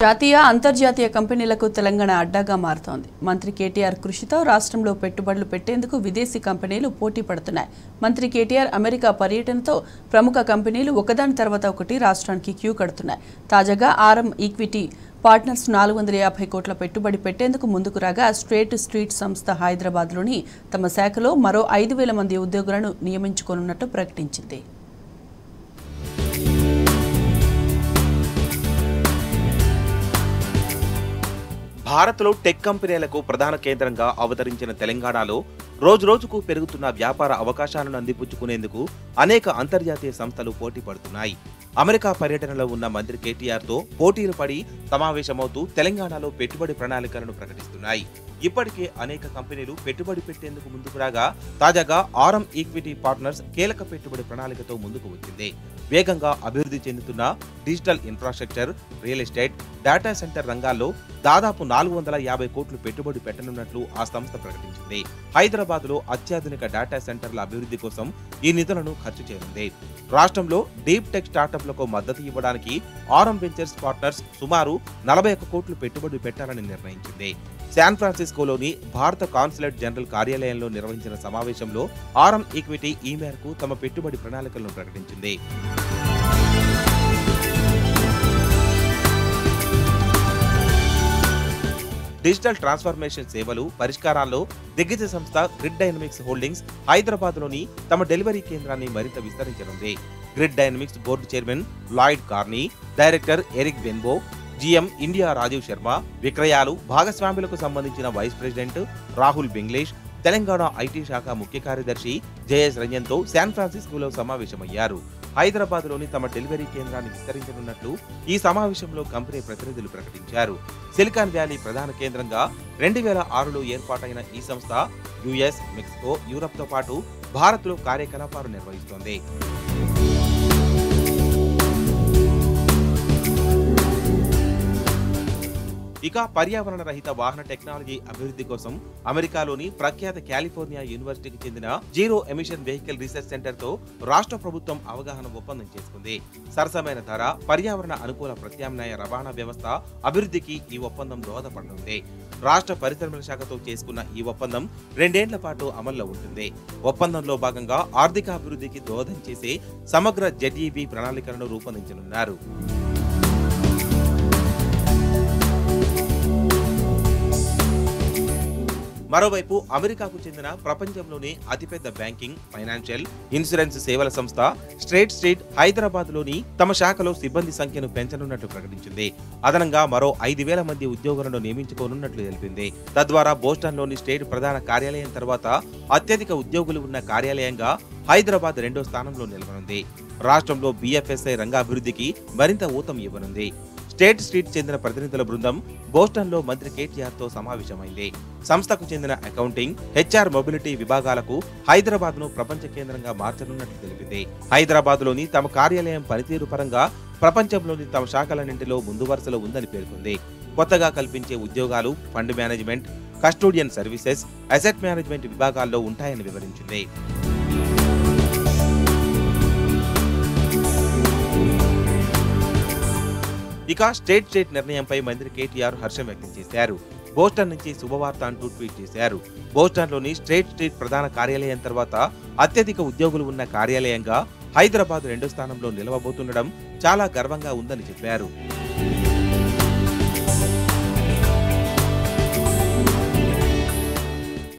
జాతీయ అంతర్జాతీయ కంపెనీలకు తెలంగాణ అడ్డాగా మారుతోంది మంత్రి కేటీఆర్ కృషితో రాష్ట్రంలో పెట్టుబడులు పెట్టేందుకు విదేశీ కంపెనీలు పోటీ పడుతున్నాయి మంత్రి కేటీఆర్ అమెరికా పర్యటనతో ప్రముఖ కంపెనీలు ఒకదాని తర్వాత ఒకటి రాష్ట్రానికి క్యూ కడుతున్నాయి తాజాగా ఆర్ఎం ఈక్విటీ పార్ట్నర్స్ నాలుగు వందల యాభై కోట్ల పెట్టుబడి పెట్టేందుకు ముందుకు రాగా స్ట్రేట్ స్ట్రీట్ సంస్థ హైదరాబాద్లోని తమ శాఖలో మరో ఐదు వేల మంది ఉద్యోగులను నియమించుకోనున్నట్టు ప్రకటించింది భారత్లో టెక్ కంపెనీలకు ప్రధాన కేంద్రంగా అవతరించిన తెలంగాణలో రోజురోజుకు పెరుగుతున్న వ్యాపార అవకాశాలను అందిపుచ్చుకునేందుకు అనేక అంతర్జాతీయ సంస్థలు పోటీ పడుతున్నాయి అమెరికా పర్యటనలో ఉన్న మంత్రి కేటీఆర్ తో పోటీలు పడి సమావేశమవుతూ తెలంగాణలో పెట్టుబడి ప్రణాళికలను ప్రకటిస్తున్నాయి ఇప్పటికే అనేక కంపెనీలు పెట్టుబడి పెట్టేందుకు ముందుకు రాగా తాజాగా ఆర్ఎం ఈక్విటీ పార్ట్నర్స్ కీలక పెట్టుబడి ప్రణాళికతో ముందుకు వచ్చింది వేగంగా అభివృద్ధి చెందుతున్న digital infrastructure real estate data centre రంగాల్లో దాదాపు నాలుగు వందల యాభై కోట్లు పెట్టుబడి పెట్టనున్నట్లు ఆ సంస్థ ప్రకటించింది హైదరాబాద్ లో అత్యాధునిక డేటా సెంటర్ల అభివృద్ధి కోసం ఈ నిధులను ఖర్చు చేయనుంది రాష్ట్రంలో డీప్ టెక్ స్టార్టప్లకు మద్దతు ఇవ్వడానికి ఆర్ఎం వెంచర్స్ పార్ట్నర్స్ సుమారు నలభై ఒక్క కోట్లు పెట్టుబడి పెట్టాలని నిర్ణయించింది శాన్ ఫ్రాన్సిస్కోలోని భారత కాన్సులేట్ జనరల్ కార్యాలయంలో నిర్వహించిన సమావేశంలో ఆర్ఎం ఈక్విటీ ఈ మేరకు తమ పెట్టుబడి ప్రణాళికలను ప్రకటించింది డిజిటల్ ట్రాన్స్ఫర్మేషన్ సేవలు పరిష్కారాల్లో దిగ్గజ సంస్థ గ్రిడ్ డైనమిక్స్ హోల్డింగ్స్ హైదరాబాద్ లోని తమ డెలివరీ కేంద్రాన్ని మరింత విస్తరించనుంది Grid Dynamics board chairman Lloyd Carney director Eric Benbow GM India Rajiv Sharma విక్రయాలు భాగస్వాములకు సంబంధించిన vice president Rahul Benglesh Telangana IT శాఖ ముఖ్య కార్యదర్శి జేఎస్ రంజన్తో శాన్ ఫ్రాన్సిస్కోలో సమావేశమయ్యారు హైదరాబాద్ లోని తమ డెలివరీ కేంద్రాన్ని విస్తరించనున్నట్లు ఈ సమావేశంలో కంపెనీ ప్రతినిధులు ప్రకటించారు సిలికాన్ వ్యాలీ ప్రధాన కేంద్రంగా రెండు వేల ఆరులో ఏర్పాటైన ఈ సంస్థ యుఎస్ మెక్సికో యూరప్ తో పాటు భారత్ లో కార్యకలాపాలు నిర్వహిస్తోంది ఇక పర్యావరణ రహిత వాహన టెక్నాలజీ అభివృద్ధి కోసం అమెరికాలోని ప్రఖ్యాత కాలిఫోర్నియా యూనివర్సిటీకి చెందిన zero emission vehicle research centre తో రాష్ట్ర ప్రభుత్వం అవగాహన ఒప్పందం చేసుకుంది సరసమైన ధర పర్యావరణ అనుకూల ప్రత్యామ్నాయ రవాణా వ్యవస్థ అభివృద్ధికి ఈ ఒప్పందం దోహదపడనుంది రాష్ట్ర పరిశ్రమల శాఖతో చేసుకున్న ఈ ఒప్పందం రెండేండ్ల పాటు అమల్లో ఉంటుంది ఒప్పందంలో భాగంగా ఆర్థిక అభివృద్ధికి దోహదం చేసే సమగ్ర జెడ్ఈబీ ప్రణాళికలను రూపొందించనున్నారు మరోవైపు అమెరికాకు చెందిన ప్రపంచంలోనే అతిపెద్ద బ్యాంకింగ్ ఫైనాన్షియల్ ఇన్సూరెన్స్ సేవల సంస్థ స్ట్రేట్ స్ట్రీట్ హైదరాబాద్ లోని తమ శాఖలో సిబ్బంది సంఖ్యను పెంచనున్నట్లు ప్రకటించింది అదనంగా మరో ఐదు వేల మంది ఉద్యోగులను నియమించుకోనున్నట్లు తెలిపింది తద్వారా బోస్టన్ లోని స్టేట్ ప్రధాన కార్యాలయం తర్వాత అత్యధిక ఉద్యోగులు ఉన్న కార్యాలయంగా హైదరాబాద్ రెండో స్థానంలో నిలవనుంది రాష్ట్రంలో బీఎఫ్ఎస్ఐ రంగాభివృద్ధికి మరింత ఊతం ఇవ్వనుంది స్టేట్ స్ట్రీట్ చెందిన ప్రతినిధుల బృందం బోస్టన్లో మంత్రి కేటీఆర్ తో సమావేశమైంది సంస్థకు చెందిన అకౌంటింగ్ హెచ్ఆర్ మొబిలిటీ విభాగాలకు హైదరాబాద్ ను ప్రపంచ కేంద్రంగా మార్చనున్నట్లు తెలిపింది హైదరాబాద్ లోని తమ కార్యాలయం పనితీరు పరంగా ప్రపంచంలోని తమ శాఖలన్నింటిలో ముందు వరుసలో ఉందని పేర్కొంది కొత్తగా కల్పించే ఉద్యోగాలు fund management custodian services asset management విభాగాల్లో ఉంటాయని వివరించింది ఇక స్టేట్ స్టేట్ నిర్ణయంపై మంత్రి కేటీఆర్ హర్షం వ్యక్తం చేశారు బోస్టన్ నుంచి శుభవార్త అంటూ ట్వీట్ చేశారు బోస్టన్లోని స్టేట్ స్ట్రీట్ ప్రధాన కార్యాలయం తర్వాత అత్యధిక ఉద్యోగులు ఉన్న కార్యాలయంగా హైదరాబాద్ రెండో స్థానంలో నిలవబోతుండడం చాలా గర్వంగా ఉందని చెప్పారు